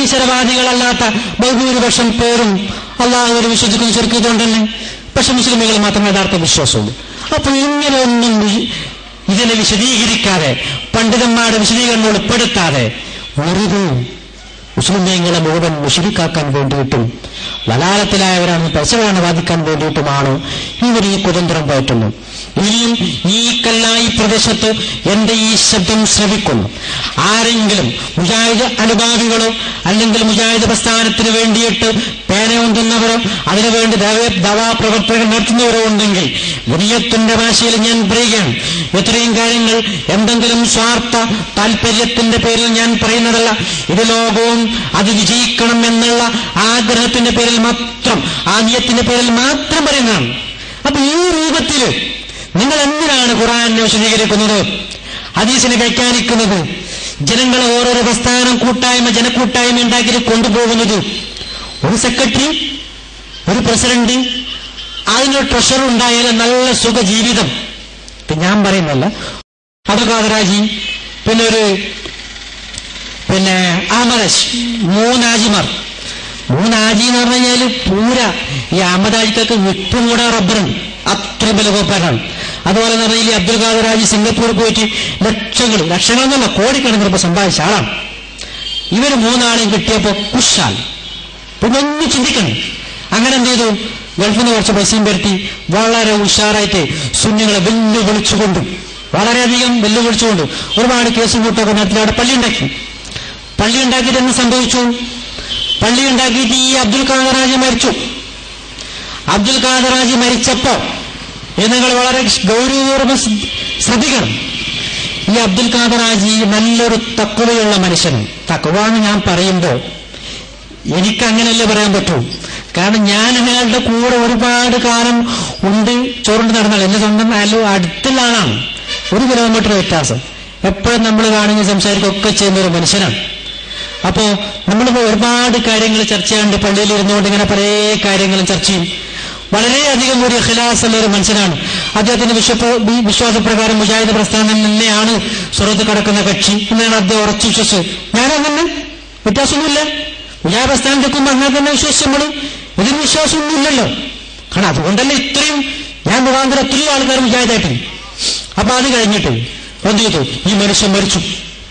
നിരീശ്വരവാദികളല്ലാത്ത ബഹുഭൂരിപക്ഷം പേരും അള്ളാഹുവിനെ വിശ്വസിക്കുന്ന ചെറുക്കിയതുകൊണ്ട് തന്നെ പക്ഷെ മുസ്ലിമുകൾ മാത്രമേ യഥാർത്ഥ വിശ്വാസമുള്ളൂ അപ്പൊ ഇങ്ങനെയൊന്നും വി- ഇതിനെ വിശദീകരിക്കാതെ പണ്ഡിതന്മാരുടെ വിശദീകരണം ഉൾപ്പെടുത്താതെ വെറുതെ മുസ്ലിമീങ്ങളെ മുഴുവൻ മുഷിരിക്കാക്കാൻ വേണ്ടിയിട്ടും വലാലത്തിലായവരാണ് പൈസകളാണ് വാദിക്കാൻ വേണ്ടിയിട്ടുമാണ് ഇവർ ഈ കുതന്ത്രം പയറ്റുന്നു ഇനിയും ഈ കല്ലായി പ്രദേശത്ത് എന്റെ ഈ ശബ്ദം ശ്രവിക്കുന്നു ആരെങ്കിലും മുജാഹിദ് അനുഭാവികളോ അല്ലെങ്കിൽ മുജാഹിദ് പ്രസ്ഥാനത്തിന് വേണ്ടിയിട്ട് പേനയൊന്തുന്നവരോ അതിനുവേണ്ടി ദവ- ദവാ പ്രവർത്തകർ നടത്തുന്നവരോ ഉണ്ടെങ്കിൽ വിനയത്തിന്റെ ഭാഷയിൽ ഞാൻ പറയുകയാണ് എത്രയും കാര്യങ്ങൾ എന്തെങ്കിലും സ്വാർത്ഥ താല്പര്യത്തിന്റെ പേരിൽ ഞാൻ പറയുന്നതല്ല ഇത് ലോകവും അത് വിജയിക്കണം എന്നുള്ള ആഗ്രഹത്തിന്റെ പേരിൽ മാത്രം ആദ്യത്തിന്റെ പേരിൽ മാത്രം പറയുന്നതാണ് അപ്പൊ ഈ രൂപത്തില് നിങ്ങൾ എന്തിനാണ് ഖുറാനെ വിശദീകരിക്കുന്നത് ഹദീസിനെ വ്യാഖ്യാനിക്കുന്നത് ജനങ്ങളെ ഓരോരോ പ്രസ്ഥാനം കൂട്ടായ്മ ജനക്കൂട്ടായ്മ ഉണ്ടാക്കി കൊണ്ടുപോകുന്നത് ഒരു സെക്രട്ടറി ഒരു പ്രസിഡന്റ് അതിനൊരു ട്രഷറർ ഉണ്ടായാലും നല്ല സുഖ ജീവിതം ഇപ്പൊ ഞാൻ പറയുന്നല്ല അബുഖാദറാജി പിന്നെ ഒരു പിന്നെ അഹമ്മദ് മൂന്നാജിമാർ മൂന്നാജി എന്ന് പറഞ്ഞു കഴിഞ്ഞാല് പൂര ഈ അഹമ്മദാജിക്കൊക്കെ വിട്ടുമൂടാ റബ്ബറുണ്ട് അത്ര ബലഗോപ്പാനാണ് അതുപോലെ എന്ന് പറഞ്ഞാൽ ഈ അബ്ദുൽ ഖാദർ രാജി സിംഗപ്പൂർ പോയിട്ട് ലക്ഷങ്ങൾ ലക്ഷങ്ങളെന്നല്ല കോടിക്കണക്കിന് രൂപ സമ്പാദിച്ച ആളാണ് ഇവര് മൂന്നാളും കിട്ടിയപ്പോ കുഷാൽ പിന്നെ ഒന്നും ചിന്തിക്കണം അങ്ങനെ എന്ത് ചെയ്തു ഗൾഫിൽ നിന്ന് കുറച്ച് പൈസയും വരുത്തി വളരെ ഉഷാറായിട്ട് സുന്നികളെ വെല്ലുവിളിച്ചുകൊണ്ടും വളരെയധികം വെല്ലുവിളിച്ചുകൊണ്ട് ഒരുപാട് കേസും കൂട്ടൊക്കെ നടത്തി അവിടെ പള്ളി ഉണ്ടാക്കി പള്ളി ഉണ്ടാക്കിയിട്ട് എന്ത് സംഭവിച്ചു പള്ളി ഉണ്ടാക്കിയിട്ട് ഈ അബ്ദുൽ ഖാദർ ഹാജി മരിച്ചു അബ്ദുൽ ഖാദർ ഹാജി മരിച്ചപ്പോ ഇത് നിങ്ങൾ വളരെ ഗൗരവപൂർവ്വം ശ്രദ്ധിക്കണം ഈ അബ്ദുൽ ഖാദർ ഹാജി നല്ലൊരു തക്കവയുള്ള മനുഷ്യനാണ് തക്കവ എന്ന് ഞാൻ പറയുമ്പോ എനിക്ക് അങ്ങനെയല്ലേ പറയാൻ പറ്റൂ കാരണം ഞാൻ അയാളുടെ കൂടെ ഒരുപാട് കാലം ഉണ്ട് ചോറുണ്ട് നടന്നാൾ എന്റെ സ്വന്തം അയലും അടുത്തുള്ള ആളാണ് ഒരു കിലോമീറ്റർ വ്യത്യാസം എപ്പോഴും നമ്മൾ കാണുന്ന സംസാരിക്കുകയൊക്കെ ചെയ്യുന്ന ഒരു മനുഷ്യനാണ് അപ്പോ നമ്മളിപ്പോ ഒരുപാട് കാര്യങ്ങൾ ചർച്ച ചെയ്യാണ്ട് പള്ളിയിൽ ഇരുന്നുകൊണ്ട് ഇങ്ങനെ പല കാര്യങ്ങളും ചർച്ച ചെയ്യും വളരെയധികം ഒരു ഖിലാസ് ഉള്ള ഒരു മനുഷ്യനാണ് അദ്ദേഹത്തിന്റെ വിശ്വ വിശ്വാസപ്രകാരം മുജാഹിദ് പ്രസ്ഥാനം തന്നെയാണ് സ്വർഗത്ത് കിടക്കുന്ന കക്ഷി എന്നാണ് അദ്ദേഹം ഉറച്ചു വിശ്വസിച്ചത് ഞാനങ്ങനെ വ്യത്യാസമൊന്നുമില്ല മുജാഹിദ് പ്രസ്ഥാനം എടുക്കുമ്പോൾ അങ്ങനെ തന്നെ വിശ്വസിച്ച് നമ്മള് ഇതിന് വിശ്വാസമൊന്നുമില്ലല്ലോ കാരണം അതുകൊണ്ടല്ലേ ഇത്രയും ഞാൻ മുഖാന്തരം എത്രയോ ആൾക്കാർ മുജാഹിദായിട്ടുണ്ട് അപ്പൊ അത് കഴിഞ്ഞിട്ട് എന്ത് ചെയ്തു ഈ മനുഷ്യൻ മരിച്ചു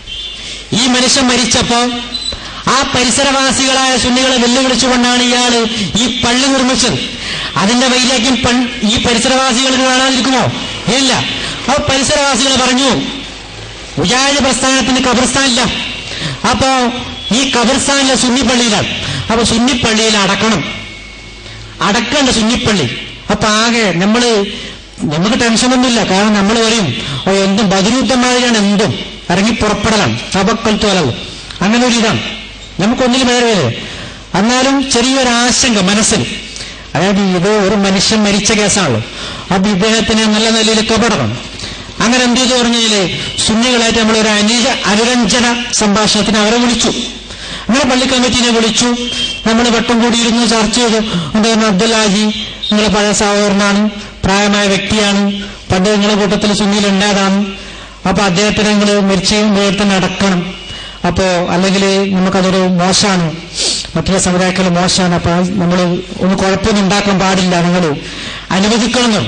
ഈ മനുഷ്യൻ മരിച്ചപ്പോ ആ പരിസരവാസികളായ സുന്നികളെ വെല്ലുവിളിച്ചുകൊണ്ടാണ് ഇയാള് ഈ പള്ളി നിർമ്മിച്ചത് അതിന്റെ വൈരാഗ്യം പൺ ഈ പരിസരവാസികൾ ഇത് കാണാതിരിക്കുമോ ഇല്ല ആ പരിസരവാസികൾ പറഞ്ഞു മുജാഹിദ് പ്രസ്ഥാനത്തിന് കബർസ്ഥാനില്ല അപ്പോ ഈ കബർസ്ഥാനിലെ സുന്നിപ്പള്ളിയിലാണ് അപ്പൊ സുന്നിപ്പള്ളിയിൽ അടക്കണം അടക്കേണ്ട സുന്നിപ്പള്ളി അപ്പൊ ആകെ നമ്മള് നമുക്ക് ടെൻഷനൊന്നുമില്ല കാരണം നമ്മൾ പറയും ഓ എന്തും ബദരൂദ്ധമാതിരിയാണ് എന്തും ഇറങ്ങി പുറപ്പെടലാണ് തബക്കൽ തോലവ് അങ്ങനെ ഒരു ഇതാണ് നമുക്കൊന്നിലും വേറെ വേറെ എന്നാലും ചെറിയൊരു ആശങ്ക മനസ്സിൽ അതായത് ഇത് ഒരു മനുഷ്യൻ മരിച്ച കേസാണല്ലോ അപ്പൊ ഇദ്ദേഹത്തിന് നല്ല നിലയിൽ കപടണം അങ്ങനെ എന്ത് ചെയ്തു പറഞ്ഞാല് സുന്നികളായിട്ട് നമ്മൾ ഒരു അനുജ അനുരഞ്ജന സംഭാഷണത്തിന് അവരെ വിളിച്ചു അങ്ങനെ പള്ളി കമ്മിറ്റീനെ വിളിച്ചു നമ്മൾ വട്ടം കൂടിയിരുന്നു ചർച്ച ചെയ്തു എന്തായിരുന്നു അബ്ദുല്ലാജി നിങ്ങളെ പഴയ സഹോദരനാണ് പ്രായമായ വ്യക്തിയാണ് പണ്ട് നിങ്ങളെ കൂട്ടത്തിൽ സുന്നിയിൽ ഉണ്ടായതാണ് അപ്പൊ അദ്ദേഹത്തിന് നിങ്ങൾ മരിച്ച മുഴുവൻ അടക്കണം അപ്പോ അല്ലെങ്കിൽ നമുക്കതൊരു മോശമാണ് മറ്റുള്ള സമുദായക്കാൾ മോശമാണ് അപ്പൊ നമ്മൾ ഒന്ന് കുഴപ്പമൊന്നും ഉണ്ടാക്കാൻ പാടില്ല നിങ്ങൾ അനുവദിക്കണം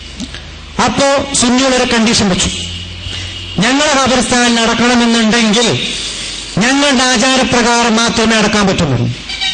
അപ്പോ സുന്നികളൊരു കണ്ടീഷൻ വെച്ചു ഞങ്ങളെ ഖബർസ്ഥാനിൽ നടക്കണമെന്നുണ്ടെങ്കിൽ ഞങ്ങളുടെ ആചാരപ്രകാരം മാത്രമേ അടക്കാൻ പറ്റുള്ളൂ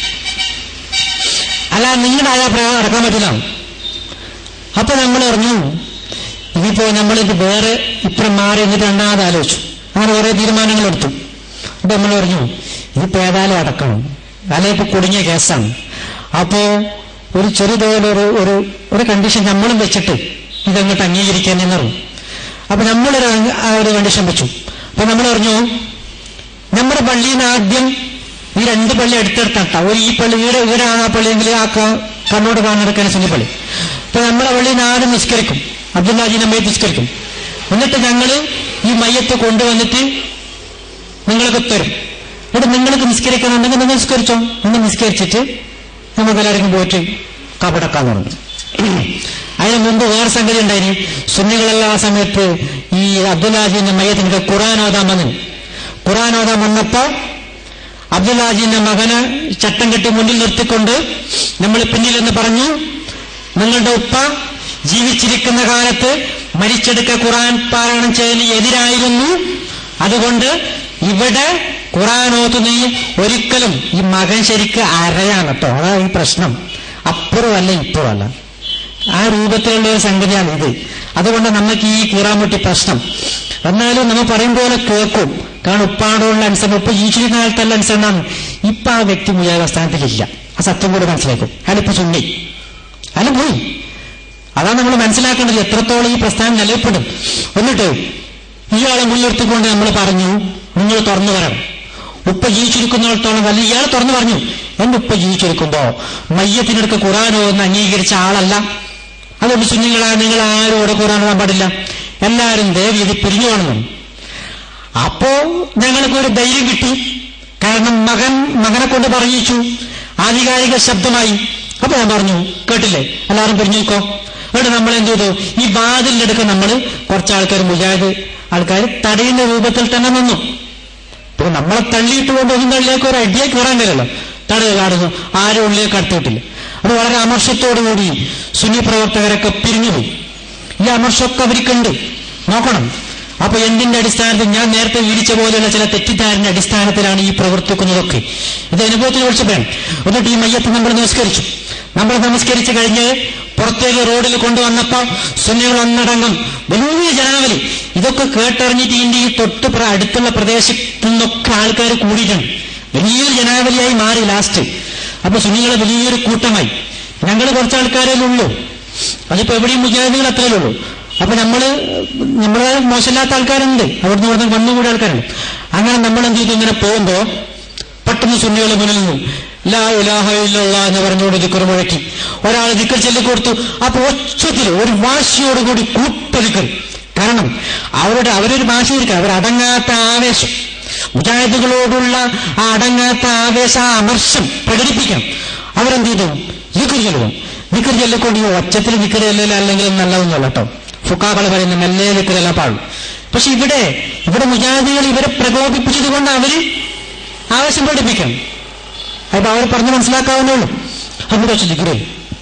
അല്ല നിങ്ങളുടെ ആചാരപ്രകാരം അടക്കാൻ പറ്റില്ല അപ്പൊ നമ്മൾ പറഞ്ഞു ഇതിപ്പോ നമ്മളിത് വേറെ ഇപ്പുറം മാറി എന്നിട്ട് രണ്ടാമത് ആലോചിച്ചു അങ്ങനെ കുറെ തീരുമാനങ്ങൾ എടുത്തു അപ്പൊ നമ്മൾ പറഞ്ഞു ഇതിപ്പോ ഏതായാലും അടക്കണം അല്ലെ ഇപ്പൊ കുടുങ്ങിയ കേസാണ് അപ്പോ ഒരു ചെറുതോലൊരു ഒരു ഒരു കണ്ടീഷൻ നമ്മളും വെച്ചിട്ട് ഇതങ്ങോട്ട് അംഗീകരിക്കാൻ എന്ന് പറഞ്ഞു അപ്പൊ നമ്മളൊരു അംഗ- ആ ഒരു കണ്ടീഷൻ വെച്ചു അപ്പൊ നമ്മൾ പറഞ്ഞു നമ്മുടെ പള്ളിയിൽ നിന്ന് ആദ്യം ഈ രണ്ട് പള്ളി അടുത്തെടുത്താട്ട ഒരു ഈ പള്ളി ഇവിടെ ഇവിടെയാണ് ആ പള്ളിയെങ്കിൽ ആ ക- കണ്ണോട് കാണുന്ന സുന്നി പള്ളി അപ്പൊ നമ്മളെ പള്ളിയിൽ നിന്ന് ആദ്യം നിസ്കരിക്കും അബ്ദുല്ലാജി നമ്മെ നിസ്കരിക്കും എന്നിട്ട് ഞങ്ങൾ ഈ മയ്യത്ത് കൊണ്ടുവന്നിട്ട് നിങ്ങൾക്ക് തരും എന്നിട്ട് നിങ്ങൾക്ക് നിസ്കരിക്കണമെന്നുണ്ടെങ്കിൽ നിങ്ങൾ നിസ്കരിച്ചോ നിങ്ങൾ നിസ്കരിച്ചിട്ട് നമുക്ക് എല്ലാവർക്കും പോയിട്ട് കപടക്കാൻ തുടങ്ങും അതിന് മുമ്പ് വേറെ സംഗതി ഉണ്ടായിന് സുന്നികളെല്ലാം ആ സമയത്ത് ഈ അബ്ദുല്ലാജിന്റെ മയ്യത്തിന് ഖുറാൻ ഓതാൻ വന്നു ഖുറാൻ ഓതാൻ വന്നപ്പോ അബ്ദുല്ലാജിന്റെ മകന് ചട്ടം കെട്ടി മുന്നിൽ നിർത്തിക്കൊണ്ട് നമ്മൾ പിന്നിൽ എന്ന് പറഞ്ഞു നിങ്ങളുടെ ഉപ്പ ജീവിച്ചിരിക്കുന്ന കാലത്ത് മരിച്ചെടുക്ക ഖുറാൻ പാരായണം ചെയ്യലിന് എതിരായിരുന്നു അതുകൊണ്ട് ഇവിടെ ഖുറാൻ ഓത്തുന്ന ഒരിക്കലും ഈ മകൻ ശരിക്ക് അരയാണ് കേട്ടോ അതാണ് ഈ പ്രശ്നം അപ്പുറമല്ല ഇപ്പുറമല്ല ആ രൂപത്തിലുള്ള ഒരു സംഗതിയാണ് ഇത് അതുകൊണ്ട് നമുക്ക് ഈ കീറാമുട്ടി പ്രശ്നം എന്നാലും നമ്മൾ പറയും പോലെ കേൾക്കും കാരണം ഉപ്പാടോടുള്ള അനുസരണം ഇപ്പൊ ജീവിച്ചിരുന്ന കാലത്തല്ല അനുസരണമാണ് ഇപ്പൊ ആ വ്യക്തി മുജാഹിദ് സ്ഥാനത്തിലില്ല ആ സത്യം കൂടെ മനസ്സിലാക്കും അയാളിപ്പോ ചുണ്ണി അയാൾ പോയി അതാണ് നമ്മൾ മനസ്സിലാക്കേണ്ടത് എത്രത്തോളം ഈ പ്രസ്ഥാനം നിലനിൽപ്പെടും എന്നിട്ട് ഇയാളെ മുൻനിർത്തിക്കൊണ്ട് നമ്മൾ പറഞ്ഞു നിങ്ങൾ തുറന്നു വരണം ഉപ്പ ജീവിച്ചിരിക്കുന്നിടത്തോളം വല്ല ഇയാൾ തുറന്നു പറഞ്ഞു എന്റെ ഉപ്പ ജീവിച്ചിരിക്കുമ്പോ മയ്യത്തിനടുക്ക് ഖുറാൻ ഓന്ന് അംഗീകരിച്ച ആളല്ല അതുകൊണ്ട് സുന്നികളാ നിങ്ങൾ ആരും ഇവിടെ ഖുറാൻ ഓടാൻ പാടില്ല എല്ലാവരും ദേവി ഇത് പിരിഞ്ഞു വേണം അപ്പോ ഞങ്ങൾക്ക് ഒരു ധൈര്യം കിട്ടി കാരണം മകൻ മകനെ കൊണ്ട് പറയിച്ചു ആധികാരിക ശബ്ദമായി അപ്പൊ ഞാൻ പറഞ്ഞു കേട്ടില്ലേ എല്ലാവരും പിരിഞ്ഞേക്കോ എന്നിട്ട് നമ്മൾ എന്ത് ചെയ്തു ഈ വാതിലിനടുക്ക് നമ്മൾ കുറച്ച് ആൾക്കാർ മുജാഹിദ് ആൾക്കാർ തടയുന്ന രൂപത്തിൽ തന്നെ നിന്നു പിന്നെ നമ്മളെ തള്ളിയിട്ട് കൊണ്ട് ഒന്നും തള്ളിയേക്ക് ഒരു അടിയേക്ക് വരാൻ കഴിയല്ലോ തടയുക കാണുന്നു ആരും ഉള്ളിലേക്ക് കടത്തിയിട്ടില്ല അത് വളരെ അമർഷത്തോടുകൂടി സുന്നി പ്രവർത്തകരൊക്കെ പിരിഞ്ഞുപോയി ഈ അമർഷമൊക്കെ അവർക്കുണ്ട് നോക്കണം അപ്പൊ എന്തിന്റെ അടിസ്ഥാനത്തിൽ ഞാൻ നേരത്തെ വീടിച്ച പോലെയുള്ള ചില തെറ്റിദ്ധാരണ അടിസ്ഥാനത്തിലാണ് ഈ പ്രവർത്തിക്കുന്നതൊക്കെ ഇത് അനുഭവത്തിൽ വിളിച്ചപ്പോഴാണ് എന്നിട്ട് ഈ മയ്യത്ത് നമ്മൾ നമസ്കരിച്ചു നമ്മൾ നമസ്കരിച്ചു കഴിഞ്ഞ് പുറത്തേക്ക് റോഡിൽ കൊണ്ടുവന്നപ്പോ സുന്നികൾ ഒന്നടങ്കം വലിയ ജനാവലി ഇതൊക്കെ കേട്ടറിഞ്ഞിട്ട് ഇതിന്റെ ഈ തൊട്ട് പ്ര- അടുത്തുള്ള പ്രദേശത്തു നിന്നൊക്കെ ആൾക്കാർ കൂടിയിട്ടുണ്ട് വലിയൊരു ജനാവലിയായി മാറി ലാസ്റ്റ് അപ്പൊ സുന്നികളെ വലിയൊരു കൂട്ടമായി ഞങ്ങൾ കുറച്ച് ആൾക്കാരേ ഉള്ളൂ അതിപ്പോ എവിടെയും മുജാഹിദികൾ അത്രയേ ഉള്ളൂ അപ്പൊ നമ്മള് നമ്മളെ മോശമില്ലാത്ത ആൾക്കാരുണ്ട് അവിടുന്ന് ഇവിടുന്ന് വന്നുകൂടിയ ആൾക്കാരുണ്ട് അങ്ങനെ നമ്മൾ എന്ത് ചെയ്തു ഇങ്ങനെ പോകുമ്പോ പെട്ടെന്ന് സുന്നികളെ മുന്നിൽ നിന്നും ലാ ഇലാഹ ഇല്ലല്ലാ എന്ന് പറഞ്ഞുകൊണ്ട് ദിക്കർ മുഴക്കി ഒരാൾ ദിക്കർ ചൊല്ലിക്കൊടുത്തു അപ്പൊ ഒച്ചത്തിൽ ഒരു വാശിയോടുകൂടി കൂട്ടൊരുക്കൽ കാരണം അവരുടെ അവരൊരു ഭാഷയിരിക്കും അവരടങ്ങാത്ത ആവേശം മുജാഹിദുകളോടുള്ള ആ അടങ്ങാത്ത ആവേശ ആ അമർഷം പ്രകടിപ്പിക്കണം അവരെന്ത് ചെയ്തു ദിക്കർ ചൊല്ലുക ദിക്കർ ചൊല്ലിക്കൊണ്ട് ഈ ഒച്ചത്തിൽ ദിക്കർ ചെല്ലല അല്ലെങ്കിൽ നല്ലതൊന്നുമല്ല കേട്ടോ ഫുക്കാക്കൾ പറയുന്ന മെല്ലെ ദിക്കറെല്ലാം പാടും പക്ഷെ ഇവിടെ ഇവിടെ മുജാഹിദികൾ ഇവരെ പ്രകോപിപ്പിച്ചത് കൊണ്ട് അവര് ആവേശം പ്രകടിപ്പിക്കണം അപ്പൊ അവർ പറഞ്ഞ് മനസ്സിലാക്കാവുന്നേ ഉള്ളൂ അവിടെ വെച്ച് ദിക്കറ്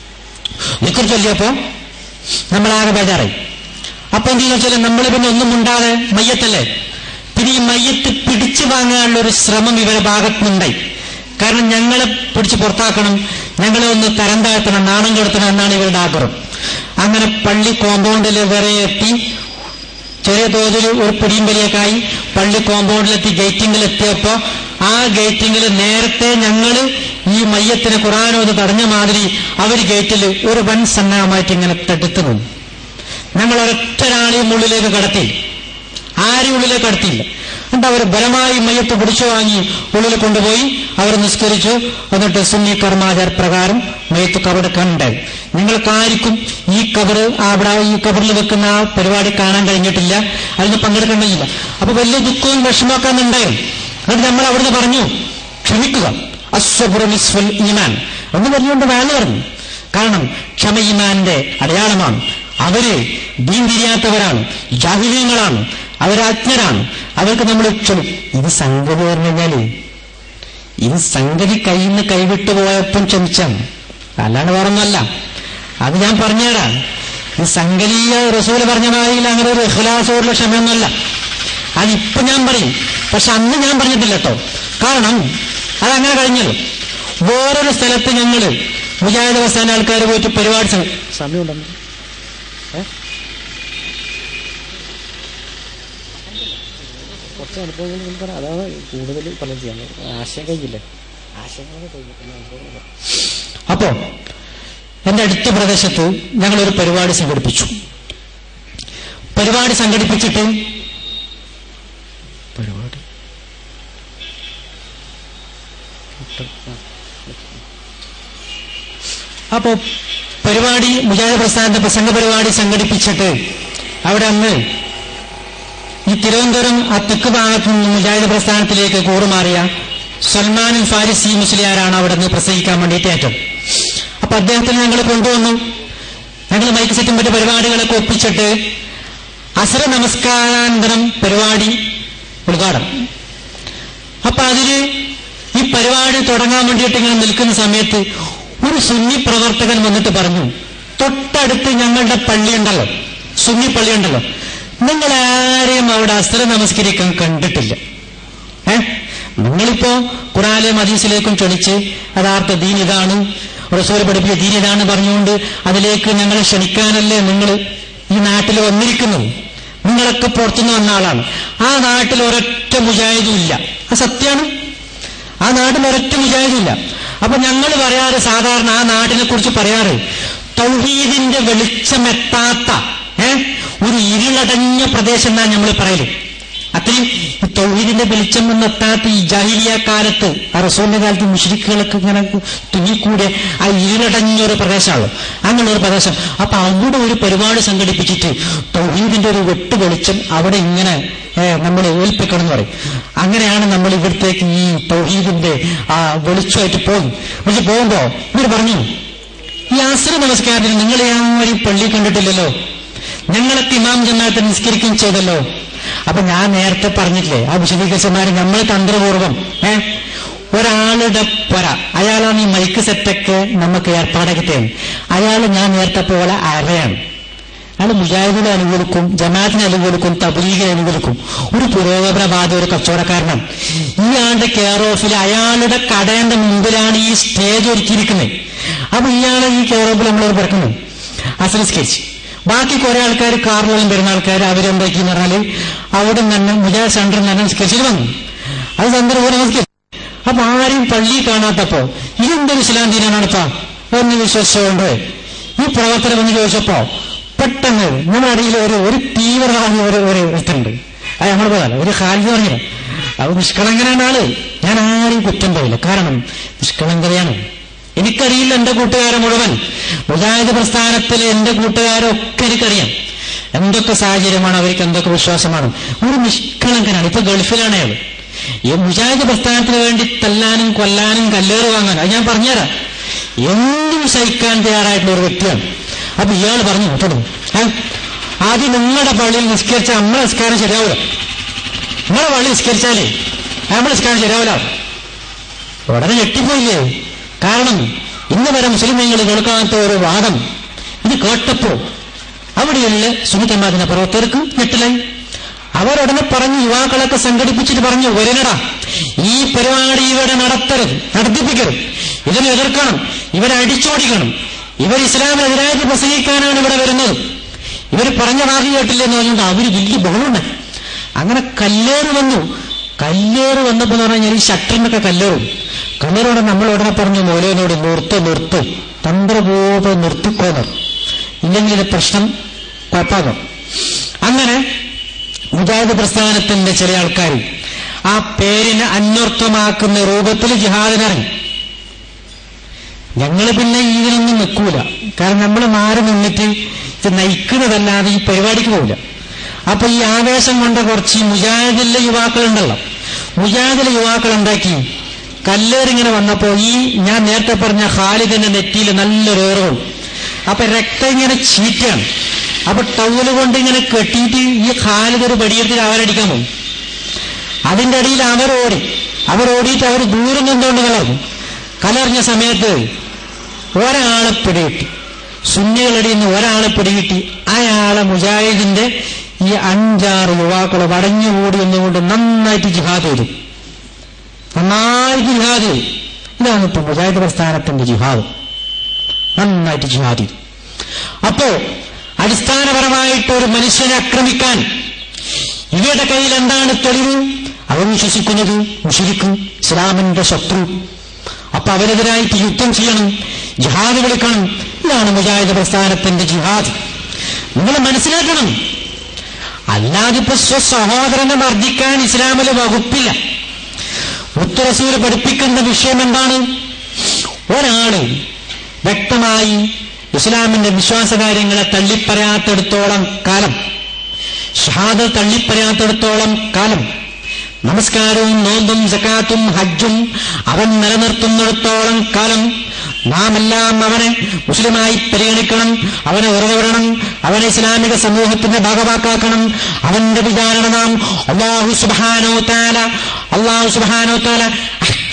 ദിക്കർ ചൊല്ലിയപ്പോ നമ്മളാകെ ബേജാറായി അപ്പൊ എന്ത് വെച്ചാൽ നമ്മൾ പിന്നെ ഒന്നും ഉണ്ടാതെ മയ്യത്തല്ലേ പിന്നെ ഈ മയ്യത്ത് പിടിച്ചു വാങ്ങാനുള്ള ഒരു ശ്രമം ഇവരുടെ ഭാഗത്തുനിന്നുണ്ടായി കാരണം ഞങ്ങളെ പിടിച്ച് പുറത്താക്കണം ഞങ്ങളെ ഒന്ന് തരം താഴ്ത്തണം നാണം കെടുത്തണം എന്നാണ് ഇവരുടെ ആഗ്രഹം അങ്ങനെ പള്ളി കോമ്പൗണ്ടിൽ വരെ എത്തി ചെറിയ തോതിൽ ഒരു പിടിയും വലിയൊക്കെയായി പള്ളി കോമ്പൗണ്ടിലെത്തി ഗേറ്റിങ്ങിൽ എത്തിയപ്പോ ആ ഗേറ്റിങ്ങിൽ നേരത്തെ ഞങ്ങള് ഈ മയ്യത്തിന് ഖുറാനോത് തടഞ്ഞ മാതിരി അവർ ഗേറ്റിൽ ഒരു വൻ സന്നാഹമായിട്ട് ഇങ്ങനെ തടുത്തു നിന്നു ഞങ്ങൾ ഒരൊറ്റൊരാളെയും ഉള്ളിലേക്ക് കടത്തി ആരും ഉള്ളിലേക്ക് കടത്തിയില്ല എന്നിട്ട് അവർ ബലമായി മയ്യത്ത് പിടിച്ചു വാങ്ങി ഉള്ളിൽ കൊണ്ടുപോയി അവർ നിസ്കരിച്ചു എന്നിട്ട് സുന്നി കർമാചാര പ്രകാരം മയ്യത്ത് കബറെടുക്കാനുണ്ടായി നിങ്ങൾക്കാർക്കും ഈ കബറ് അവിടെ ഈ കബറിൽ വെക്കുന്ന ആ പരിപാടി കാണാൻ കഴിഞ്ഞിട്ടില്ല അതിന് പങ്കെടുക്കാൻ കഴിയില്ല അപ്പൊ വലിയ ദുഃഖവും വിഷമമൊക്കെ ഉണ്ടായി എന്നിട്ട് നമ്മൾ അവിടുന്ന് പറഞ്ഞു ക്ഷമിക്കുക അസ്വബുറമിസ്വൽ ഈമാൻ എന്ന് പറഞ്ഞുകൊണ്ട് വേല പറഞ്ഞു കാരണം ക്ഷമ ഈമാന്റെ അടയാളമാണ് അവര് ദീൻ തിരിയാത്തവരാണ് ജാഹിലീയങ്ങളാണ് അവരജ്ഞരാണ് അവർക്ക് നമ്മൾ ക്ഷമ ഇത് സംഗതി പറഞ്ഞു കഴിഞ്ഞാല് ഇത് സംഗതി കയ്യിൽ നിന്ന് കൈവിട്ടു പോയപ്പം ക്ഷമിച്ചാണ് അല്ലാണ്ട് വേറൊന്നല്ല അത് ഞാൻ പറഞ്ഞുതരാം ഈ സംഗലീയ റസൂല് പറഞ്ഞ മാതിരി അങ്ങനെ ഒരു ഇഖ്ലാസോടുള്ള ക്ഷമയൊന്നുമല്ല അതിപ്പോ ഞാൻ പറയും പക്ഷെ അന്ന് ഞാൻ പറഞ്ഞിട്ടില്ല കേട്ടോ കാരണം അതങ്ങനെ കഴിഞ്ഞല്ലോ വേറൊരു സ്ഥലത്ത് ഞങ്ങള് മുജാഹിദ് അവസാന ആൾക്കാർ പോയിട്ട് പരിപാടി സം- സമയമുണ്ടെന്ന് കുറച്ച് അനുഭവങ്ങൾ നമുക്ക് പറയാം അതാണ് കൂടുതൽ പലരും ചെയ്യാൻ ആശയം കഴിഞ്ഞില്ലേ ആശയങ്ങൾ കഴിഞ്ഞിട്ടില്ല അപ്പോ എന്റെ അടുത്ത പ്രദേശത്ത് ഞങ്ങൾ ഒരു പരിപാടി സംഘടിപ്പിച്ചു പരിപാടി സംഘടിപ്പിച്ചിട്ട് പരിപാടി അപ്പോ പരിപാടി മുജാഹിദ് പ്രസ്ഥാനത്തെ പ്രസംഗ പരിപാടി സംഘടിപ്പിച്ചിട്ട് അവിടെ അന്ന് ഈ തിരുവനന്തപുരം ആ തെക്ക് ഭാഗത്ത് നിന്ന് മുജാഹിദ് പ്രസ്ഥാനത്തിലേക്ക് കൂറുമാറിയ സൽമാൻ അൽ ഫാരിസി മുസ്ലിയാരാണ് അവിടെ നിന്ന് പ്രസംഗിക്കാൻ വേണ്ടിയിട്ട് ഏറ്റവും അപ്പൊ അദ്ദേഹത്തിന് ഞങ്ങൾ കൊണ്ടുവന്നു ഞങ്ങൾ മൈക്ക് സെറ്റും മറ്റു പരിപാടികളൊക്കെ ഒപ്പിച്ചിട്ട് അസര നമസ്കാരാനന്തരം പരിപാടി ഉദ്ഘാടനം അപ്പൊ അതില് ഈ പരിപാടി തുടങ്ങാൻ വേണ്ടിയിട്ട് ഇങ്ങനെ നിൽക്കുന്ന സമയത്ത് ഒരു സുന്നി പ്രവർത്തകൻ വന്നിട്ട് പറഞ്ഞു തൊട്ടടുത്ത് ഞങ്ങളുടെ പള്ളിയുണ്ടല്ലോ സുന്നി പള്ളിയുണ്ടല്ലോ നിങ്ങൾ ആരെയും അവിടെ അസ്ത്ര നമസ്കരിക്കാൻ കണ്ടിട്ടില്ല ഏ നിങ്ങളിപ്പോ ഖുറാനിലെയും ഹദീസിലേക്കും ക്ഷണിച്ച് യഥാർത്ഥ ദീൻ ഇതാണ് റസൂൽ പഠിപ്പിച്ച ദീൻ ഇതാണ് പറഞ്ഞുകൊണ്ട് അതിലേക്ക് ഞങ്ങളെ ക്ഷണിക്കാനല്ലേ നിങ്ങൾ ഈ നാട്ടിൽ വന്നിരിക്കുന്നത് നിങ്ങളൊക്കെ പുറത്തുനിന്ന് വന്ന ആളാണ് ആ നാട്ടിൽ ഒരൊറ്റ മുജാഹിദും ഇല്ല അത് സത്യമാണ് ആ നാട്ടിൽ ഒരൊറ്റ മുജാഹിദും ഇല്ല അപ്പൊ ഞങ്ങൾ പറയാറ് സാധാരണ ആ നാട്ടിനെ കുറിച്ച് പറയാറ് തൗഹീദിന്റെ വെളിച്ചമെത്താത്ത ഏ ഒരു ഇരുളടഞ്ഞ പ്രദേശം എന്നാണ് നമ്മൾ പറയല് അത്രയും ഈ തൗഹീദിന്റെ വെളിച്ചം എന്നെത്താത്ത ഈ ജാഹിലിയ കാലത്ത് ആ റസൂലിന്റെ കാലത്ത് മുഷ്രിക്കുകളൊക്കെ ഇങ്ങനെ തുങ്ങിക്കൂടെ ആ ഇരുളടഞ്ഞ ഒരു പ്രദേശമാണ് അങ്ങനെ ഒരു പ്രദേശം അപ്പൊ അവിടെ ഒരു പരിപാടി സംഘടിപ്പിച്ചിട്ട് തൗഹീദിന്റെ ഒരു വെട്ട് വെളിച്ചം അവിടെ ഇങ്ങനെ നമ്മൾ ഏൽപ്പിക്കണം എന്ന് പറയും അങ്ങനെയാണ് നമ്മൾ ഇവിടത്തേക്ക് ഈ തൗഹീദിന്റെ ആ വെളിച്ചമായിട്ട് പോകും പക്ഷെ പോകുമ്പോ ഇവർ പറഞ്ഞു ഈ ആശ്ര നമസ്കാരത്തിന് നിങ്ങൾ ആരും പള്ളി കണ്ടിട്ടില്ലല്ലോ ഞങ്ങളൊക്കെ ഇമാം ജന്നാത്ത് നിസ്കരിക്കുകയും ചെയ്തല്ലോ അപ്പൊ ഞാൻ നേരത്തെ പറഞ്ഞില്ലേ ആ വിശദീകരിച്ചമാര് നമ്മൾ തന്ത്രപൂർവം ഏ ഒരാളുടെ പൊര അയാളാണ് ഈ മൈക്ക് സെറ്റൊക്കെ നമുക്ക് ഏർപ്പാടാക്കി തരുന്നത് അയാൾ ഞാൻ നേരത്തെ പോലെ അരയാണ് അയാൾ മുജാഹിദിനെ അനുകൂലിക്കും ജമാഅത്തിനെ അനുകൂലിക്കും തബ്ലീഗിനെ അനുകൂലിക്കും ഒരു പുരോഗമനവാദ ഒരു കച്ചവടക്കാരനാണ് ഇയാളുടെ കെയർ ഓഫിൽ അയാളുടെ കടയുടെ മുമ്പിലാണ് ഈ സ്റ്റേജ് ഒരുക്കിയിരിക്കുന്നത് അപ്പൊ ഇയാളെ ഈ കെയർ ഓഫിൽ നമ്മളോട് പിറക്കുന്നു അസംസ്കരിച്ച് ബാക്കി കുറെ ആൾക്കാർ കാറിലെല്ലാം വരുന്ന ആൾക്കാർ അവരെന്താക്കി എന്ന് പറഞ്ഞാല് അവിടെ തന്നെ മുജാഹിദ് സെന്ററിൽ തന്നെ നമസ്കരിച്ചിട്ട് വന്നു അത് സെന്റർ പോലെ നമസ്കരിച്ചു അപ്പൊ ആരും പള്ളി കാണാത്തപ്പോ ഇതെന്തൊരു ഇസ്ലാം ദീനാണിപ്പാ എന്ന് വിശ്വസിച്ചുകൊണ്ട് ഈ പ്രവർത്തനം എന്ന് ചോദിച്ചപ്പോ പെട്ടെന്ന് നമ്മുടെ അടിയിൽ ഒരു ഒരു തീവ്രവാദി ഒരു ഒരു ഒരുത്തുണ്ട് അത് നമ്മൾ പോകാല ഒരു ഖാലിദ് പറഞ്ഞത് അത് നിഷ്കളങ്കനാണ് ആള് ഞാൻ ആരും കുറ്റം പറയില്ല കാരണം നിഷ്കളങ്കതയാണ് എനിക്കറിയില്ല എന്റെ കൂട്ടുകാരെ മുഴുവൻ മുജാഹിദ് പ്രസ്ഥാനത്തിൽ എന്റെ കൂട്ടുകാരൊക്കെ എനിക്കറിയാം എന്തൊക്കെ സാഹചര്യമാണ് അവർക്ക് എന്തൊക്കെ വിശ്വാസമാണ് ഒരു നിഷ്കളങ്കനാണ് ഇപ്പൊ ഗൾഫിലാണ് അയാൾ ഈ മുജാഹിദ് പ്രസ്ഥാനത്തിന് വേണ്ടി തല്ലാനും കൊല്ലാനും കല്ലേറ് വാങ്ങാനും അത് ഞാൻ പറഞ്ഞുതരാം എന്തും സഹിക്കാൻ തയ്യാറായിട്ടുള്ള ഒരു വ്യക്തിയാണ് അപ്പൊ ഇയാൾ പറഞ്ഞു തുടങ്ങും ആദ്യം നിങ്ങളുടെ പള്ളിയിൽ നിസ്കരിച്ച നമ്മളെ നിസ്കാരം ശരിയാവില്ല നിങ്ങളെ പള്ളി നിസ്കരിച്ചാലേ നമ്മളെ നിസ്കാരം ശരിയാവില്ല ഉടനെ ഞെട്ടിപ്പോയില്ലേ കാരണം ഇന്ന് വരെ മുസ്ലിമീങ്ങൾ കേൾക്കാത്ത ഒരു വാദം ഇത് കേട്ടപ്പോ അവിടെയുള്ള സുമിതന്മാരിന്റെ പ്രവർത്തകർക്ക് ഞെട്ടിലായി അവരുടനെ പറഞ്ഞു യുവാക്കളൊക്കെ സംഘടിപ്പിച്ചിട്ട് പറഞ്ഞു വരണടാ ഈ പരിപാടി ഇവിടെ നടത്തരുത് നടത്തിപ്പിക്കരുത് ഇതിനെ എതിർക്കണം ഇവരെ അടിച്ചോടിക്കണം ഇവർ ഇസ്ലാമിനെതിരായിട്ട് പ്രസംഗിക്കാനാണ് ഇവിടെ വരുന്നത് ഇവർ പറഞ്ഞ വാക്ക് കേട്ടില്ല എന്ന് പറഞ്ഞുകൊണ്ട് അവര് വലിയ ബഹളമുണ്ട് അങ്ങനെ കല്ലേറ് വന്നു കല്ലേറ് വന്നപ്പോ എന്ന് പറഞ്ഞാൽ ഈ ഷട്ടറിനൊക്കെ കല്ലേറും കല്ലേറോടെ നമ്മൾ ഉടനെ പറഞ്ഞു മോലേനോട് നിർത്ത് നിർത്ത് തന്ത്രപൂർവ്വം നിർത്തിക്കോന്ന് ഇല്ലെങ്കിൽ ഇത് പ്രശ്നം കുഴപ്പമാകും അങ്ങനെ മുജാഹിദ് പ്രസ്ഥാനത്തിന്റെ ചില ആൾക്കാർ ആ പേരിനെ അന്വർത്ഥമാക്കുന്ന രൂപത്തിൽ ജിഹാദിനിറങ്ങി ഞങ്ങൾ പിന്നെ ഇതിനൊന്നും നിൽക്കൂല കാരണം നമ്മൾ മാറി നിന്നിട്ട് ഇത് നയിക്കുന്നതല്ലാതെ ഈ പരിപാടിക്ക് പോകില്ല അപ്പൊ ഈ ആവേശം കൊണ്ട കുറച്ച് ഈ മുജാഹിദിലെ യുവാക്കളുണ്ടല്ലോ മുജാഹിദിലെ യുവാക്കൾ ഉണ്ടാക്കി കല്ലേറിങ്ങനെ വന്നപ്പോ ഈ ഞാൻ നേരത്തെ പറഞ്ഞ ഖാലിദിന്റെ നെറ്റിയിൽ നല്ലൊരു ഏറുകൾ അപ്പൊ രക്തം ഇങ്ങനെ ചീറ്റാണ് അപ്പൊ ടൗല് കൊണ്ട് ഇങ്ങനെ കെട്ടിയിട്ട് ഈ ഖാലിദ് ഒരു പടിയെടുത്തിട്ട് അവരടിക്കാൻ പോകും അതിന്റെ അടിയിൽ അവരോടി അവരോടിയിട്ട് അവർ ദൂരം നിന്നുകൊണ്ട് കലർന്നു കലർഞ്ഞ സമയത്ത് ഒരാളെ പിടികിട്ടി സുന്നികളടിയിൽ നിന്ന് ഒരാളെ പിടികിട്ടി അയാളെ മുജാഹിദിന്റെ ഈ അഞ്ചാറ് യുവാക്കൾ വടഞ്ഞുകൂടി എന്നുകൊണ്ട് നന്നായിട്ട് ജിഹാദ് ചെയ്തു നന്നായിട്ട് ജിഹാദ് ചെയ്തു ഇതാണ് ഇപ്പൊ മുജാഹിദ് പ്രസ്ഥാനത്തിന്റെ ജിഹാദ് നന്നായിട്ട് ജിഹാദ് ചെയ്തു അപ്പോ അടിസ്ഥാനപരമായിട്ട് ഒരു മനുഷ്യനെ ആക്രമിക്കാൻ ഇവയുടെ കയ്യിൽ എന്താണ് തെളിവ് അവർ വിശ്വസിക്കുന്നത് മുഷിരിക്കും ഇസ്ലാമിന്റെ ശത്രു അപ്പൊ അവരെതിരായിട്ട് യുദ്ധം ചെയ്യണം ജിഹാദ് വിളിക്കണം ഇതാണ് മുജാഹിദ് പ്രസ്ഥാനത്തിന്റെ ജിഹാദ് നിങ്ങൾ മനസ്സിലാക്കണം അല്ലാതെ ഇപ്പൊ സ്വസഹോദരനെ മർദ്ദിക്കാൻ ഇസ്ലാമിലെ വകുപ്പില്ല മുത്തുറസൂര് പഠിപ്പിക്കുന്ന വിഷയം എന്താണ് ഒരാള് വ്യക്തമായി ഇസ്ലാമിന്റെ വിശ്വാസകാര്യങ്ങളെ തള്ളിപ്പറയാത്തിടത്തോളം കാലം ഷഹാദ് തള്ളിപ്പറയാത്തിടത്തോളം കാലം നമസ്കാരവും നോമ്പും സക്കാത്തും ഹജ്ജും അവൻ നിലനിർത്തുന്നിടത്തോളം കാലം നാം എല്ലാം അവനെ മുസ്ലിമായി പരിഗണിക്കണം അവനെ വെറുതെ വിടണം അവനെ ഇസ്ലാമിക സമൂഹത്തിന്റെ ഭാഗമാക്കാക്കണം അവന്റെ വിചാരണ നാം അള്ളാഹു സുബാനോ താല അള്ളാഹു സുബാനോ താല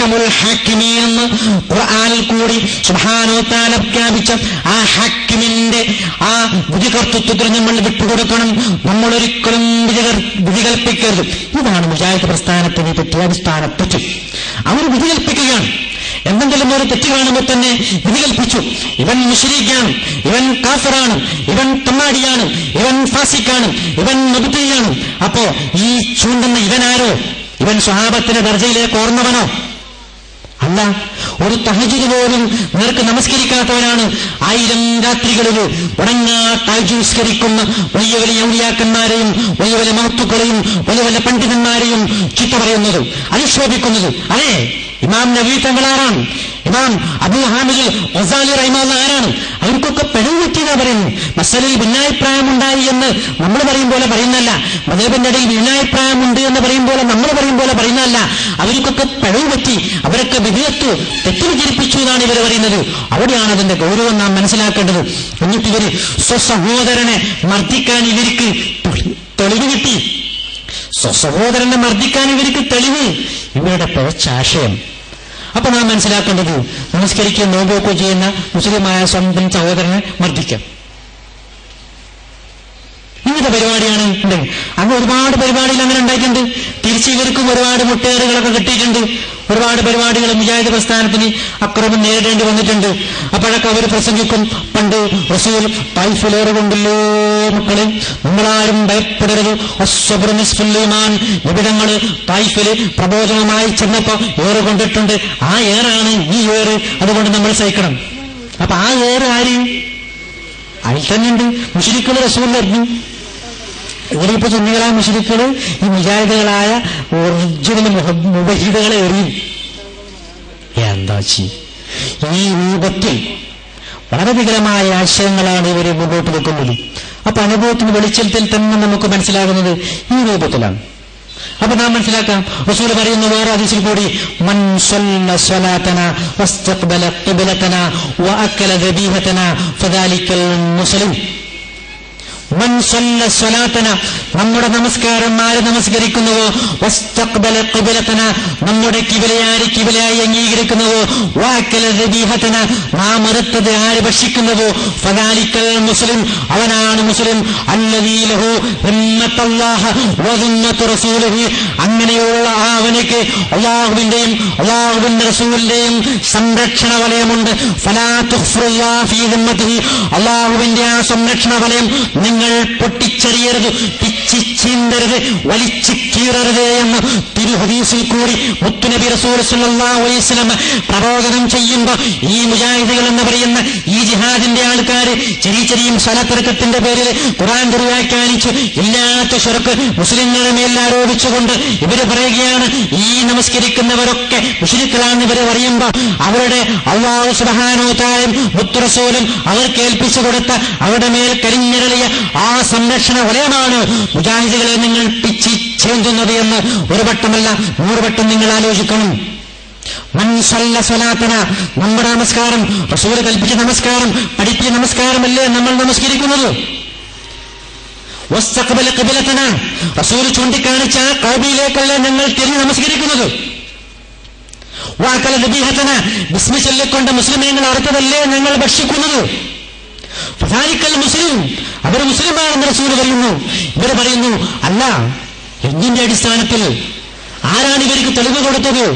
അഹ്കമുൽ ഹാക്കിമീൻ എന്ന് ഖുർആനിൽ കൂടി സുബ്ഹാനഹു തആല പ്രഖ്യാപിച്ച ആ ഹാക്കിമിന്റെ ആ വിധികർത്തൃത്വത്തിൽ നമ്മൾ വിട്ടുകൊടുക്കണം നമ്മൾ ഒരിക്കലും വിധികർ വിധികൽപ്പിക്കരുത് ഇതാണ് മുജാഹിദ് പ്രസ്ഥാനത്തിനെ പറ്റിയ അടിസ്ഥാന തെറ്റ് അവർ വിധികൽപ്പിക്കുകയാണ് എന്തെങ്കിലും ഒരു തെറ്റ് കാണുമ്പോൾ തന്നെ വിധികൽപ്പിച്ചു ഇവൻ മുഷരീഖാണ് ഇവൻ കാഫറാണ് ഇവൻ തമ്മാടിയാണ് ഇവൻ ഫാസിക്കാണ് ഇവൻ മബുദ്ധിയാണ് അപ്പോ ഈ ചൂണ്ടുന്ന ഇവനാരോ ഇവൻ സ്വഹാബത്തിന്റെ ദർജയിലേക്ക് ഓർന്നവനോ അല്ല ഒരു തഹജുദ് പോലും നേർക്ക് നമസ്കരിക്കാത്തവനാണ് ആയിരം രാത്രികളിൽ ഉണങ്ങാ താജുസ്കരിക്കുന്ന വലിയ വലിയ ഔലിയാക്കന്മാരെയും വലിയ വലിയ മഹത്തുക്കളെയും വലിയ വലിയ പണ്ഡിതന്മാരെയും ചീത്ത പറയുന്നത് അധിക്ഷേപിക്കുന്നത് അതെ ഇമാം നബീ തങ്ങളാരാണ് ഇമാം അബു ഹാമിദ് ഒസാലി റഹിമാള്ള ആരാണ് അവർക്കൊക്കെ പിഴവ് പറ്റിയതാ പറയുന്നു മസലിൽ ഭിന്നാഭിപ്രായം ഉണ്ടായി എന്ന് നമ്മൾ പറയും പോലെ പറയുന്നല്ല മതേബിന്റെ ഇടയിൽ ഭിന്നാഭിപ്രായം ഉണ്ട് എന്ന് പറയും പോലെ നമ്മൾ പറയും പോലെ പറയുന്നതല്ല അവർക്കൊക്കെ പിഴവ് പറ്റി അവരൊക്കെ വിധേയത്തു തെറ്റിദ്ധരിപ്പിച്ചു എന്നാണ് ഇവർ പറയുന്നത് അവിടെയാണ് അതിന്റെ ഗൗരവം നാം മനസ്സിലാക്കേണ്ടത് എന്നിട്ട് ഇവര് സ്വസഹോദരനെ മർദ്ദിക്കാൻ ഇവർക്ക് തെളി- തെളിവ് കിട്ടി സ്വസഹോദരനെ മർദ്ദിക്കാൻ ഇവർക്ക് തെളിവ് ഇവരുടെ പിഴച്ച ആശയം അപ്പൊ നാം മനസ്സിലാക്കേണ്ടത് നമസ്കരിക്കുകയും നോമ്പൊക്കെ ചെയ്യുന്ന മുസ്ലിമായ സ്വന്തം സഹോദരനെ മർദ്ദിക്കാം ഇങ്ങനത്തെ പരിപാടിയാണ് ഉണ്ട് അങ്ങ് ഒരുപാട് പരിപാടികൾ അങ്ങനെ ഉണ്ടായിട്ടുണ്ട് തിരിച്ച് ഇവർക്കും ഒരുപാട് മുട്ടേറുകളൊക്കെ കിട്ടിയിട്ടുണ്ട് ഒരുപാട് പരിപാടികൾ മുജാഹിദ് പ്രസ്ഥാനത്തിന് അക്രമം നേരിടേണ്ടി വന്നിട്ടുണ്ട് അപ്പോഴൊക്കെ അവർ പ്രസംഗിക്കും പണ്ട് റസൂൽ തായ്ഫിലേറെ കൊണ്ടില്ലേ മക്കളെ നമ്മളാരും ഭയപ്പെടരുത് അസ്വബ്ര നിസ്ഫുൽ ഈമാൻ നിബിടങ്ങള് തായ്ഫില് പ്രബോധനമായി ചെന്നപ്പോ ഏറ് കൊണ്ടിട്ടുണ്ട് ആ ഏറാണ് ഈ ഏറ് അതുകൊണ്ട് നമ്മൾ സഹിക്കണം അപ്പൊ ആ ഏറ് ആര് അതിൽ തന്നെയുണ്ട് മുഷരിക്കൾ റസൂലിലറിഞ്ഞു ഇവരിപ്പോ സുന്നികളായ മുഷരിക്കള് ഈ മുജാഹിദുകളായ ഒറിജിനൽ മുബഹിദുകളെ എറിയും എന്താ ചി ഈ രൂപത്തിൽ വളരെ വികലമായ ആശയങ്ങളാണ് ഇവർ മുന്നോട്ട് വെക്കുന്നത് അപ്പൊ അനുഭവത്തിന് വെളിച്ചത്തിൽ തന്നെ നമുക്ക് മനസ്സിലാകുന്നത് ഈ രൂപത്തിലാണ് അപ്പൊ നാം മനസ്സിലാക്കാം റസൂൽ പറയുന്നു വേറെ അതിൽ കൂടി മൻ സ്വല്ല സ്വലാത്തന വസ്തഖ്ബല ഖിബ്ലതന വഅക്കല ദബീഹതന ഫദാലിക്കൽ മുസ്ലിം മൻ സ്വല്ല സ്വലാത്തന നമ്മുടെ നമസ്കാരം ആര് നമസ്കരിക്കുന്നുവോ വസ്തഖ്ബല ഖിബ്ലതന നമ്മുടെ കിബിലയാര് കിബിലയായി അംഗീകരിക്കുന്നുവോ വാക്കല ദബീഹതന നാം അറുത്തത് ആര് ഭക്ഷിക്കുന്നുവോ ഫദാലിക്കൽ മുസ്ലിം അവനാണ് മുസ്ലിം അല്ലദീ ലഹു ഹിമ്മത്തല്ലാഹ വഹിമ്മത്ത് റസൂലിഹി അങ്ങനെയുള്ള ആ അവനക്ക് അള്ളാഹുവിന്റെയും അള്ളാഹുവിന്റെ റസൂലിന്റെയും സംരക്ഷണ വലയമുണ്ട് ഫലാ തുഖ്ഫുറുല്ലാഹ ഫീ ഹിമ്മത്തിഹി അള്ളാഹുവിന്റെ ആ സംരക്ഷണ വലയം നിങ്ങൾ പൊട്ടിച്ചെറിയരുത് പിച്ചി ചീന്തരുത് വലിച്ചു കീറരുത് എന്ന് തിരുഹദീസിൽ കൂടി മുത്തുനബി റസൂൽ സല്ലല്ലാഹു അലൈഹി വസല്ലം പ്രബോധനം ചെയ്യുമ്പോൾ ഈ മുജാഹിദുകൾ എന്ന് പറയുന്ന ഈ ജിഹാദിന്റെ ആൾക്കാർ ചെറിയ ചെറിയ സ്ഥലത്തിറക്കത്തിന്റെ പേരിൽ ഖുറാൻ ദുർവ്യാഖ്യാനിച്ച് ഇല്ലാത്ത ഷുർക്ക് മുസ്ലിങ്ങളുടെ മേൽ ആരോപിച്ചുകൊണ്ട് ഇവര് പറയുകയാണ് ഈ നമസ്കരിക്കുന്നവരൊക്കെ മുസ്ലിക്കളാണെന്ന് ഇവര് പറയുമ്പോൾ അവരുടെ അള്ളാഹു സുബാനോത്തായും മുത്തുറസൂലും അവർക്ക് ഏൽപ്പിച്ചു കൊടുത്ത അവരുടെ മേൽ കരിഞ്ഞരളിയ ആ സംരക്ഷണ വലയമാണ് മുജാഹിദുകളെ നിങ്ങൾ പിച്ചി ചേന്തുന്നത് എന്ന് ഒരു വട്ടമല്ല നൂറ് വട്ടം നിങ്ങൾ ആലോചിക്കണം മൻസല്ല സ്വലാത്തന നമ്മുടെ നമസ്കാരം റസൂൽ കൽപ്പിച്ച നമസ്കാരം പഠിപ്പിച്ച നമസ്കാരമല്ലേ നമ്മൾ നമസ്കരിക്കുന്നത് വസ്തഖ്ബല ഖിബ്ലതന റസൂൽ ചൂണ്ടിക്കാണിച്ച ആ കഅബയിലേക്കല്ല ഞങ്ങൾ തിരിഞ്ഞ് നമസ്കരിക്കുന്നത് വാക്കല ദബീഹത്തന ബിസ്മി ചൊല്ലിക്കൊണ്ട് മുസ്ലിമീങ്ങൾ അറുത്തതല്ലേ ഞങ്ങൾ ഭക്ഷിക്കുന്നത് ഫസാലിക്കൽ മുസ്ലിം അവർ മുസ്ലിമാണെന്ന് റസൂൽ പറയുന്നു ഇവർ പറയുന്നു അല്ല എന്തിന്റെ അടിസ്ഥാനത്തിൽ ആരാണ് ഇവർക്ക് തെളിവ് കൊടുത്തത്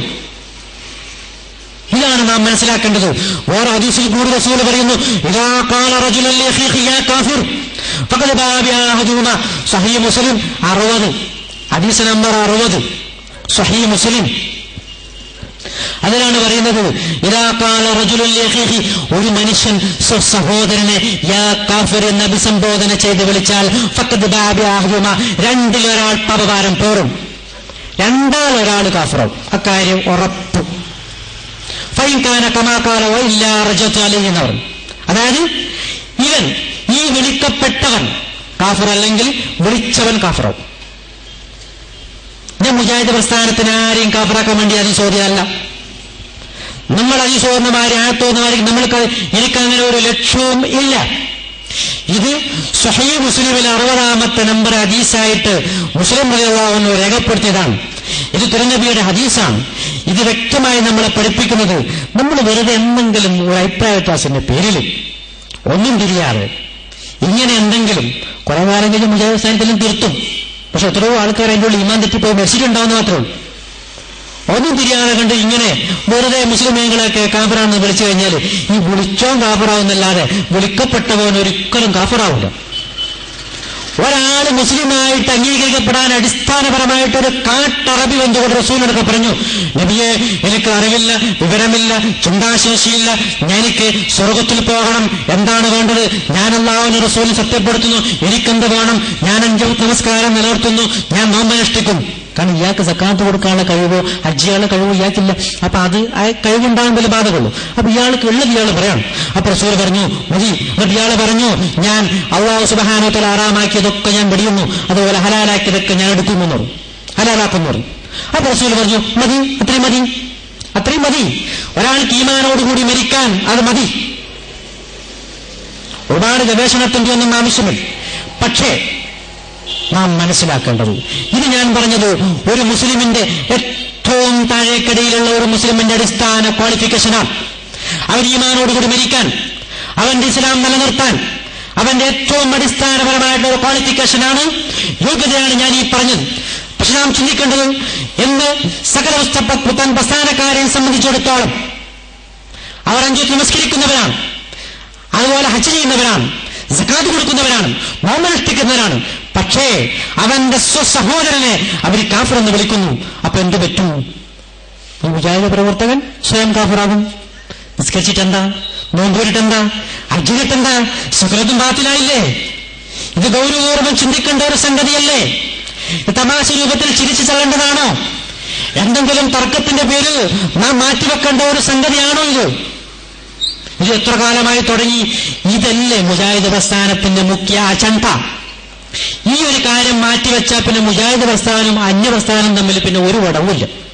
ഇതാണ് നാം മനസ്സിലാക്കേണ്ടത് വേറെ ഹദീസിൽ കൂടി റസൂൽ പറയുന്നു ഇതാ കാല റജുലൻ ലഅഖീഖി യാ കാഫിർ ഫഖദ് ബാഅ ബിഅഹദിഹിമ സഹീഹ് മുസ്ലിം 60 ഹദീസ് നമ്പർ 60 സഹീഹ് മുസ്ലിം അതിലാണ് പറയുന്നത് ഇതാ കാല റജുലുൻ ലഅഖീഖി ഒരു മനുഷ്യൻ സ്വ സഹോദരനെ യാ കാഫിർ എന്ന് അഭിസംബോധന ചെയ്ത് വിളിച്ചാൽ ഫഖദ് ബാഅ ബിഅഹദിഹിമ രണ്ടിലൊരാൾ പവഭാരം പേറും രണ്ടാൾ ഒരാൾ കാഫിറാവും അക്കാര്യം ഉറപ്പ് ഫൈൻകാന കമാക്കാലോ ഇല്ല റജത്ത് അലൈഹി എന്ന് പറഞ്ഞു അതായത് ഇവൻ ഈ വിളിക്കപ്പെട്ടവൻ കാഫർ അല്ലെങ്കിൽ വിളിച്ചവൻ കാഫറാവും ഞാൻ മുജാഹിദ് പ്രസ്ഥാനത്തിന് ആരെയും കാഫറാക്കാൻ വേണ്ടി അതിശോധനയല്ല നമ്മൾ അതിശോധനമാരെ ആത്തോന്നുമാരെ നമ്മൾക്ക് എനിക്ക് അങ്ങനെ ഒരു ലക്ഷ്യവും ഇല്ല ഇത് സഹീ മുസ്ലിമിൽ അറുപതാമത്തെ നമ്പർ ഹദീസായിട്ട് മുസ്ലിം റളിയല്ലാഹു രേഖപ്പെടുത്തിയതാണ് ഇത് തിരുനബിയുടെ ഹദീസാണ് ഇത് വ്യക്തമായി നമ്മളെ പഠിപ്പിക്കുന്നത് നമ്മൾ വെറുതെ എന്തെങ്കിലും ഒരു അഭിപ്രായ വ്യത്യാസത്തിന്റെ പേരിൽ ഒന്നും തിരിയാതെ ഇങ്ങനെ എന്തെങ്കിലും കുറെ കാലം കഴിഞ്ഞ് മുജാഹിദ് സ്ഥാനത്തിലും തിരുത്തും പക്ഷെ എത്രയോ ആൾക്കാർ അതിൻ്റെ ഉള്ളിൽ ഇമാൻ തെറ്റിപ്പോയി മരിച്ചിട്ടുണ്ടാവുന്ന മാത്രമേ ഉള്ളൂ ഒന്നും തിരിയാതെ കണ്ട് ഇങ്ങനെ വെറുതെ മുസ്ലിമീങ്ങളൊക്കെ കാഫറാണെന്ന് വിളിച്ചു കഴിഞ്ഞാൽ ഈ വിളിച്ചോൻ കാഫറാവുന്നല്ലാതെ വിളിക്കപ്പെട്ടവൻ ഒരിക്കലും കാഫറാവില്ല ഒരാൾ മുസ്ലിമായിട്ട് അംഗീകരിക്കപ്പെടാൻ അടിസ്ഥാനപരമായിട്ട് ഒരു കാട്ടറബി വന്നുകൊണ്ട് റസൂലൊക്കെ പറഞ്ഞു നബിയെ എനിക്ക് അറിവില്ല വിവരമില്ല ചിന്താശേഷിയില്ല എനിക്ക് സ്വർഗത്തിൽ പോകണം എന്താണ് വേണ്ടത് ഞാൻ അള്ളാഹുവിന് റസൂലിനെ സത്യപ്പെടുത്തുന്നു എനിക്കെന്ത് വേണം ഞാൻ അഞ്ചു നമസ്കാരം നിലനിർത്തുന്നു ഞാൻ നോമ്പനുഷ്ഠിക്കും കാരണം ഇയാൾക്ക് സക്കാത്ത് കൊടുക്കാനുള്ള കഴിവോ ഹജ്ജിയാനുള്ള കഴിവോ ഇയാൾക്കില്ല അപ്പൊ അത് ആ കഴിവുണ്ടാകുമ്പോൾ ബാധകുള്ളൂ അപ്പൊ ഇയാൾക്ക് ഉള്ളത് ഇയാൾ പറയണം അപ്പൊ റസൂൽ പറഞ്ഞു മതി എന്നിട്ട് ഇയാൾ പറഞ്ഞു ഞാൻ അള്ളാഹു സുബഹാനത്തിൽ ആറാമാക്കിയതൊക്കെ ഞാൻ വെടിയുന്നു അതുപോലെ ഹലാലാക്കിയതൊക്കെ ഞാൻ എടുക്കുന്നു എന്ന് പറഞ്ഞു. ഹലാലാക്കുന്നു പറഞ്ഞു അപ്പൊ റസൂൽ പറഞ്ഞു മതി അത്രയും മതി അത്രയും മതി ഒരാൾക്ക് ഈമാനോടുകൂടി മരിക്കാൻ അത് മതി ഒരുപാട് ഗവേഷണത്തിന്റെ ഒന്നും ആവശ്യമില്ല പക്ഷേ നാം മനസ്സിലാക്കേണ്ടത് ഇത് ഞാൻ പറഞ്ഞത് ഒരു മുസ്ലിമിന്റെ ഏറ്റവും താഴേക്കടിയിലുള്ള ഒരു മുസ്ലിമിന്റെ അടിസ്ഥാന ക്വാളിഫിക്കേഷനാണ് അവൻ ഈമാനോടുകൂടി മരിക്കാൻ അവന്റെ ഇസ്ലാം നിലനിർത്താൻ അവന്റെ ഏറ്റവും അടിസ്ഥാനപരമായിട്ടുള്ള ഒരു ക്വാളിഫിക്കേഷനാണ് യോഗ്യതയാണ് ഞാൻ ഈ പറഞ്ഞത് പക്ഷെ നാം ചിന്തിക്കേണ്ടത് എന്ന് സകല പുസ്തൻ പ്രസ്ഥാനക്കാരെ സംബന്ധിച്ചിടത്തോളം അവർ അഞ്ചു നമസ്കരിക്കുന്നവരാണ് അതുപോലെ ഹജ്ജ് ചെയ്യുന്നവരാണ് സക്കാത്ത് കൊടുക്കുന്നവരാണ് നോമനുഷ്ഠിക്കുന്നവരാണ് പക്ഷേ അവന്റെ സ്വസഹോദരനെ അവർ കാഫർ എന്ന് വിളിക്കുന്നു അപ്പൊ എന്ത് പറ്റും ഈ മുജാഹിദ പ്രവർത്തകൻ സ്വയം കാഫറാകും നിസ്കരിച്ചിട്ടെന്താ നോമ്പൂരിട്ടെന്താ അജ്ജിട്ടെന്താ സകലത്തും ബാത്തിലായില്ലേ ഇത് ഗൗരവപൂർവ്വം ചിന്തിക്കേണ്ട ഒരു സംഗതിയല്ലേ ഇത് തമാശ രൂപത്തിൽ ചിരിച്ചു ചെല്ലേണ്ടതാണോ എന്തെങ്കിലും തർക്കത്തിന്റെ പേരിൽ നാം മാറ്റിവെക്കേണ്ട ഒരു സംഗതിയാണോ ഇത് ഇത് എത്ര കാലമായി തുടങ്ങി ഇതല്ലേ മുജാഹിദ് പ്രസ്ഥാനത്തിന്റെ മുഖ്യ അചണ്ട ഈ ഒരു കാര്യം മാറ്റിവെച്ചാൽ പിന്നെ മുജാഹിദ് പ്രസ്ഥാനം അന്യപ്രസ്ഥാനം തമ്മിൽ പിന്നെ ഒരു വടവുമില്ല